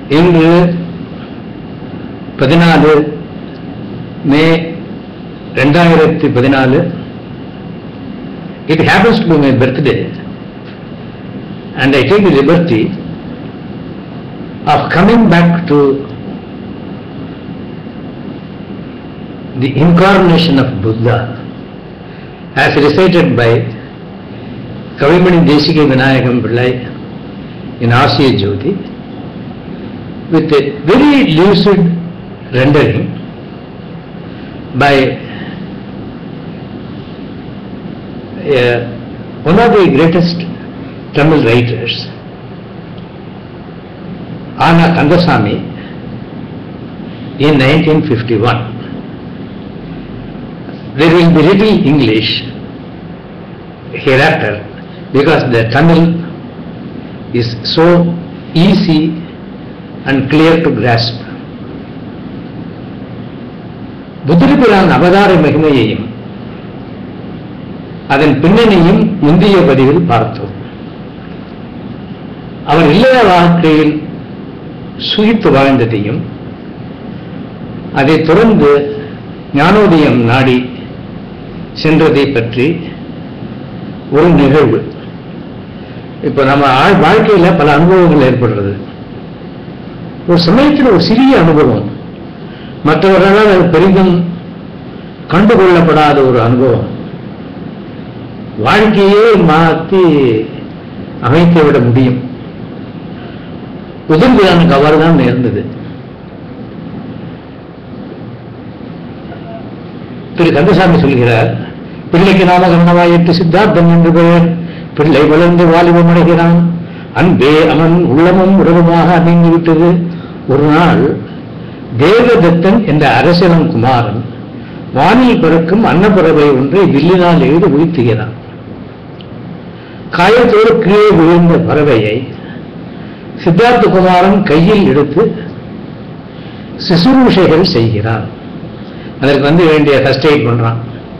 இன்று பதினாலு மே ரெண்டாயிரத்தி பதினாலு it happens to my birthday and I take the liberty of coming back to the incarnation of Buddha as recited by Kavimani Desika Vinayagam Pillai in Asiya Jyoti with a very lucid rendering by uh, one of the greatest Tamil writers, Anna Kandasamy, in 1951. There will be little English hereafter because the Tamil is so easy and clear to grasp. புத்திரபிரான் அவதார மகிமையையும் அதன் பின்னணியும் முந்தைய பதிவில் பார்த்தோம் அவர் இல்லற வாழ்க்கையில் சுகித்து வாழ்ந்ததையும் அதைத் தொடர்ந்து ஞானோதயம் நாடி சென்றதை பற்றி ஒரு நிகழ்வு இப்ப நம்ம ஆழ் வாழ்க்கையில பல அனுபவங்கள் ஏற்படுறது ஒரு சமயத்தில் ஒரு சிறிய அனுபவம் மற்றவர்களால் அது பெரிதும் கண்டுகொள்ளப்படாத ஒரு அனுபவம் வாழ்க்கையே மாற்றி அமைத்து விட முடியும் உதவியானுக்கு அவர் தான் நேர்ந்தது திரு கந்தசாமி சொல்கிறார் பிள்ளைக்கு நாமகரணமாயிட்டு சித்தார்த்தம் என்று பெயர் பிள்ளை வளர்ந்து வாலிபம் அடைகிறான் அன்பே அவன் உள்ளமும் உறவுமாக அமைந்து விட்டது ஒரு நாள் தேவதத்தன் என்ற அரசனம் குமாரன் வானில் பிறக்கும் அன்னப்பறவை ஒன்றை வில்லினால் எழுதி உயிர்த்துகிறான் காயத்தோடு கீழே விழுந்த பறவையை சித்தார்த்த குமாரன் கையில் எடுத்து சிசுரூஷைகள் செய்கிறான் அதற்கு வந்து வேண்டிய ஃபர்ஸ்ட் எய்ட் பண்றான்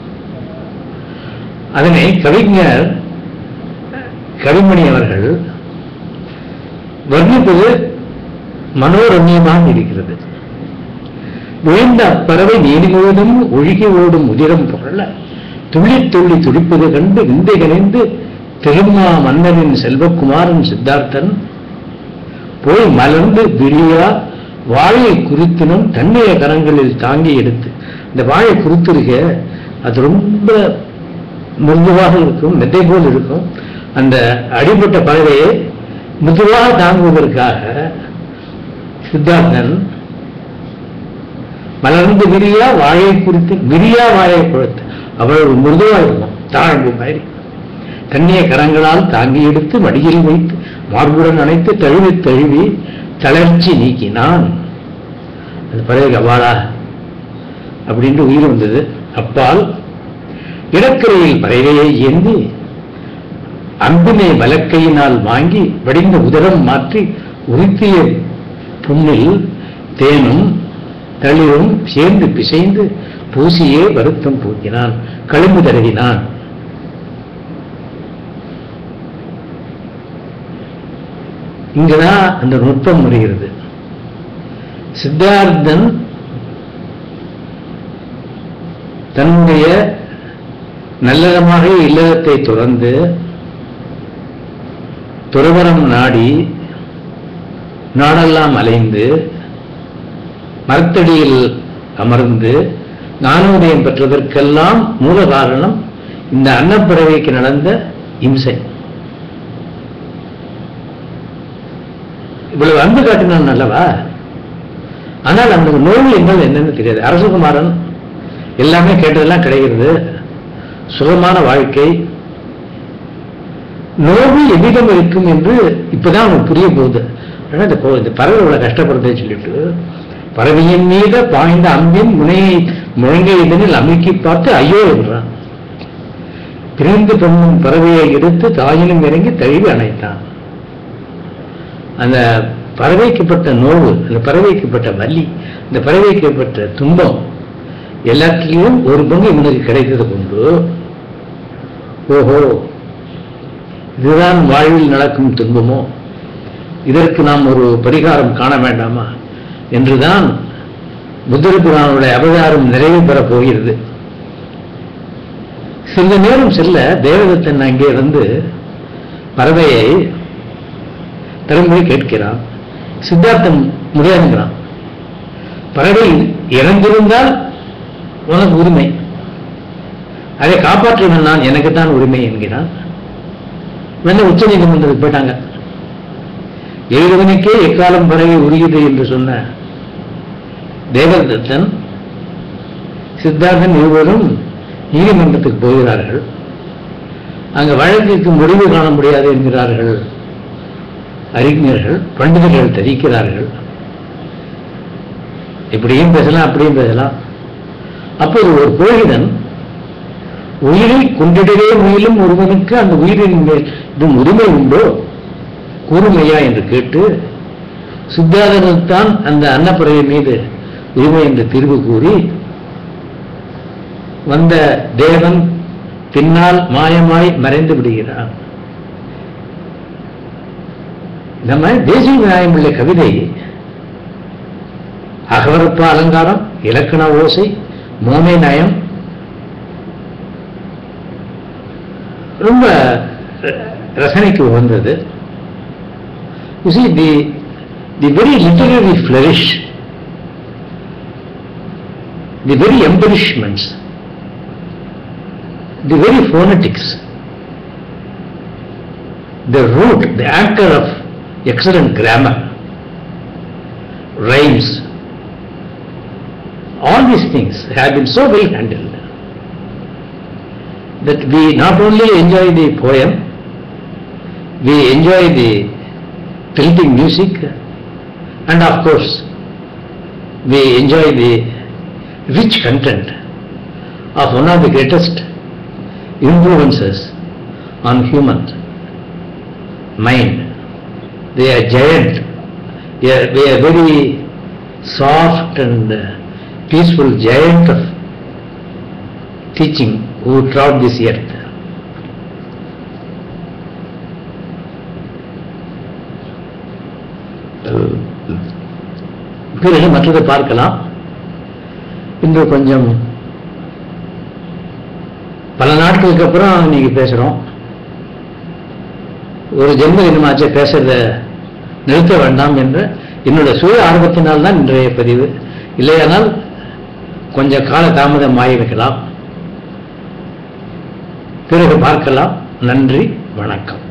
அதனை கவிஞர் கவிமணி அவர்கள் வர்ணிப்பது மனோரம்யமாக இருக்கிறது விழுந்த அப்பறவை நீதி முழுவதும் ஒழுகி ஓடும் உதிரம் புரள துள்ளி துள்ளி துடிப்பது கண்டு விந்தை கணிந்து திருமா மன்னனின் செல்வகுமாரன் சித்தார்த்தன் போய் மலர்ந்து விரியா வாழை குறித்தினும் தன்னிய கரங்களில் தாங்கி எடுத்து இந்த வாழை குறித்திருக்க அது ரொம்ப மிருதுவாக இருக்கும் மெத்தை போல் இருக்கும் அந்த அடிபட்ட பறவையை மிருதுவாக தாங்குவதற்காக சித்தார்த்தன் மலர்ந்து விரியா வாழை குறித்து விரியா வாழை கொடுத்து அவ்வளவு மிருதுவா இருக்கும் தாழ்வு மாதிரி கண்ணிய கரங்களால் தாங்கி எடுத்து மடியில் வைத்து மார்புடன் அணைத்து தழுவி தழுவி தளர்ச்சி நீக்கினான் அது பறவை அவாளா அப்படின்ட்டு உயிர் வந்தது அப்பால் இடக்கரையில் பறவையை ஏந்தி அம்பினை வலக்கையினால் வாங்கி வடிந்த உதரம் மாற்றி உறுத்திய புண்ணில் தேனும் தளிரும் சேர்ந்து பிசைந்து பூசியே வருத்தம் பூக்கினான் களிம்பு தருகினான் இங்குதான் அந்த நுட்பம் வருகிறது சித்தார்த்தன் தன்னுடைய நல்லதமாக இல்லறத்தை துறந்து துறவரம் நாடி நாடெல்லாம் அலைந்து மரத்தடியில் அமர்ந்து ஞானோதயம் பெற்றதற்கெல்லாம் மூல காரணம் இந்த அன்னப்பறவைக்கு நடந்த இம்சை இவ்வளவு அன்பு காட்டினான் அல்லவா ஆனால் அந்த நோய் என்றால் என்னன்னு தெரியாது அரசகுமாரன் எல்லாமே கேட்டதெல்லாம் கிடைக்கிறது சுகமான வாழ்க்கை நோவு எவ்விதம் இருக்கும் என்று இப்பதான் அவனுக்கு புரிய போகுது ஆனா இந்த போ- இந்த பறவை இவ்வளவு கஷ்டப்படுதுன்னு சொல்லிட்டு பறவையின் மீத பாய்ந்த அம்பின் முனையை முழங்கிய இதனில் அமுக்கி பார்த்து ஐயோ என்றான் பிரிந்து பொண்ணும் பறவையை எடுத்து தாயிலும் இறங்கி தழுவி அணைத்தான் அந்த பறவைக்குப்பட்ட நோவு அந்த பறவைக்குப்பட்ட வலி அந்த பறவைக்குப்பட்ட துன்பம் எல்லாத்திலையும் ஒரு பங்கு இவனுக்கு கிடைத்தது கொண்டு ஓஹோ இதுதான் வாழ்வில் நடக்கும் துன்பமோ இதற்கு நாம் ஒரு பரிகாரம் காண வேண்டாமா என்றுதான் புத்தர புராணுடைய அவதாரம் நிறைவு பெறப் போகிறது சிறிது நேரம் செல்ல தேவதத்தன் அங்கே வந்து பறவையை திரும்பி கேட்கிறான் சித்தார்த்தன் முடியாதுங்கிறான் பறவை இறந்திருந்தால் உனக்கு உரிமை அதை காப்பாற்றுவன் நான் எனக்கு தான் உரிமை என்கிறான் வந்து உச்ச நீதிமன்றத்துக்கு போயிட்டாங்க எழுதவனுக்கே எக்காலம் பறவை உரியது என்று சொன்ன தேவதத்தன் சித்தார்த்தன் இருவரும் நீதிமன்றத்துக்கு போகிறார்கள் அங்க வழக்குக்கு முடிவு காண முடியாது என்கிறார்கள் அறிஞர்கள் பண்டிதர்கள் தெரிவிக்கிறார்கள் இப்படியும் பேசலாம் அப்படியும் பேசலாம் அப்போது ஒரு புரோகிதன் உயிரை கொண்டிடவே முயலும் ஒருவனுக்கு அந்த உயிரின் மேல் இது உரிமை உண்டோ கூறுமையா என்று கேட்டு சித்தார்த்தன் அந்த அன்னப்பறவை மீது உரிமை என்று தீர்வு கூறி வந்த தேவன் பின்னால் மாயமாய் மறைந்து விடுகிறான் நம்ம தேசிய நியாயமுள்ள கவிதை அகவரப்ப அலங்காரம் இலக்கண ஓசை மோனை நயம் ரொம்ப ர- ரசனைக்கு உகந்தது You see, the, the very literary flourish, the very embellishments, the very phonetics, the root, the anchor of excellent grammar, rhymes, all these things have been so well handled that we not only enjoy the poem, we enjoy the tilting music, and of course, we enjoy the rich content of one of the greatest influences on human mind. They are giant, they are, they are very soft and uh, peaceful giant of teaching who trod this earth. பிறகு மற்றதை பார்க்கலாம் இன்று கொஞ்சம் பல நாட்களுக்கு அப்புறம் இன்னைக்கு பேசுறோம் ஒரு ஜென்ம தினமாச்சே பேசுறத நிறுத்த வேண்டாம் என்ற என்னோட சுய ஆர்வத்தினால் தான் இன்றைய பதிவு இல்லையானால் கொஞ்சம் கால தாமதம் ஆகியிருக்கலாம் பிறகு பார்க்கலாம் நன்றி வணக்கம்